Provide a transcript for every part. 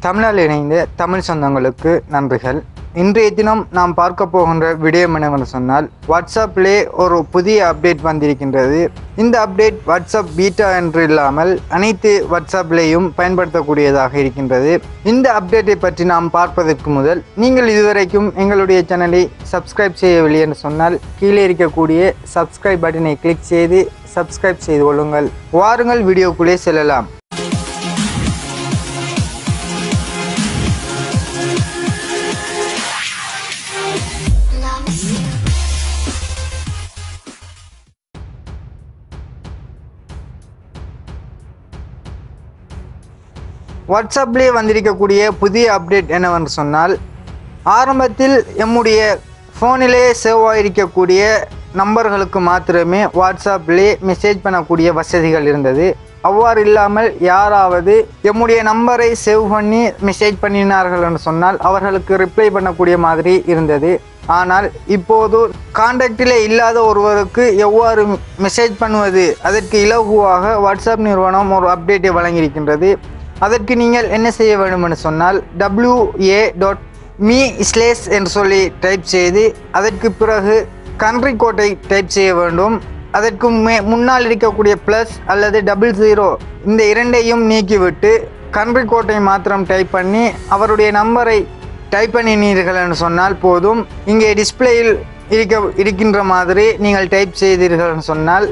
தமிழால் இணைந்த தமிழ் சொந்தங்களுக்கு நன்றிகள் இன்றைய தினம் நாம் பார்க்க போகின்ற விடயம் என்னவென்று சொன்னால் வாட்ஸ்அப்பிலே ஒரு புதிய அப்டேட் வந்திருக்கின்றது இந்த அப்டேட் வாட்ஸ்அப் பீட்டா என்று இல்லாமல் அனைத்து வாட்ஸ்அப்லேயும் பயன்படுத்தக்கூடியதாக இருக்கின்றது இந்த அப்டேட்டை பற்றி நாம் பார்ப்பதற்கு முதல் நீங்கள் இதுவரைக்கும் எங்களுடைய சேனலை சப்ஸ்கிரைப் செய்யவில்லை என்று சொன்னால் கீழே இருக்கக்கூடிய சப்ஸ்கிரைப் பட்டனை கிளிக் செய்து சப்ஸ்கிரைப் செய்து கொள்ளுங்கள் வாருங்கள் வீடியோக்குள்ளே செல்லலாம் வாட்ஸ்அப்லேயே வந்திருக்கக்கூடிய புதிய அப்டேட் என்னவென்று சொன்னால் ஆரம்பத்தில் எம்முடைய ஃபோனிலே சேவ் ஆகிருக்கக்கூடிய நம்பர்களுக்கு மாத்திரமே வாட்ஸ்அப்லேயே மெசேஜ் பண்ணக்கூடிய வசதிகள் இருந்தது அவ்வாறு இல்லாமல் யாராவது எம்முடைய நம்பரை சேவ் பண்ணி மெசேஜ் பண்ணினார்கள் என்று சொன்னால் அவர்களுக்கு ரிப்ளை பண்ணக்கூடிய மாதிரி இருந்தது ஆனால் இப்போது காண்டாக்டில் இல்லாத ஒருவருக்கு எவ்வாறு மெசேஜ் பண்ணுவது அதற்கு இலகுவாக வாட்ஸ்அப் நிறுவனம் ஒரு அப்டேட்டை வழங்கியிருக்கின்றது அதற்கு நீங்கள் என்ன செய்ய வேண்டும் என்று சொன்னால் W A dot me slash என்று சொல்லி டைப் செய்து அதற்கு பிறகு கண்ட்ரி கோட்டை டைப் செய்ய வேண்டும் அதற்கு மே முன்னால் இருக்கக்கூடிய ப்ளஸ் அல்லது டபுள் ஜீரோ இந்த இரண்டையும் நீக்கிவிட்டு கண்ட்ரி கோட்டை மாத்திரம் டைப் பண்ணி அவருடைய நம்பரை டைப் பண்ணினீர்கள் என்று சொன்னால் போதும் இங்கே டிஸ்பிளேயில் இருக்க இருக்கின்ற மாதிரி நீங்கள் டைப் செய்தீர்கள் என்று சொன்னால்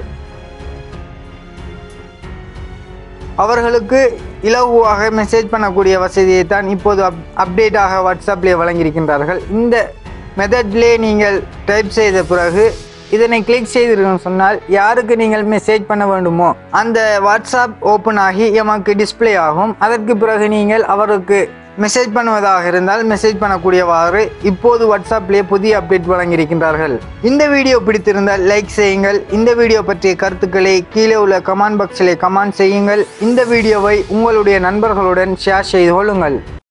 அவர்களுக்கு இலகுவாக மெசேஜ் பண்ணக்கூடிய வசதியை தான் இப்போது அப் அப்டேட்டாக வாட்ஸ்அப்லேயே வழங்கியிருக்கின்றார்கள் இந்த மெத்தட்லே நீங்கள் டைப் செய்த பிறகு இதனை கிளிக் செய்தீர்கள் சொன்னால் யாருக்கு நீங்கள் மெசேஜ் பண்ண வேண்டுமோ அந்த வாட்ஸ்அப் ஓப்பன் ஆகி எமக்கு டிஸ்ப்ளே ஆகும் அதற்கு பிறகு நீங்கள் அவருக்கு மெசேஜ் பண்ணுவதாக இருந்தால் மெசேஜ் பண்ணக்கூடியவாறு இப்போது வாட்ஸ்அப்லேயே புதிய அப்டேட் வழங்கியிருக்கின்றார்கள் இந்த வீடியோ பிடித்திருந்தால் லைக் செய்யுங்கள் இந்த வீடியோ பற்றிய கருத்துக்களை கீழே உள்ள கமெண்ட் பாக்ஸிலே கமெண்ட் செய்யுங்கள் இந்த வீடியோவை உங்களுடைய நண்பர்களுடன் ஷேர் செய்து கொள்ளுங்கள்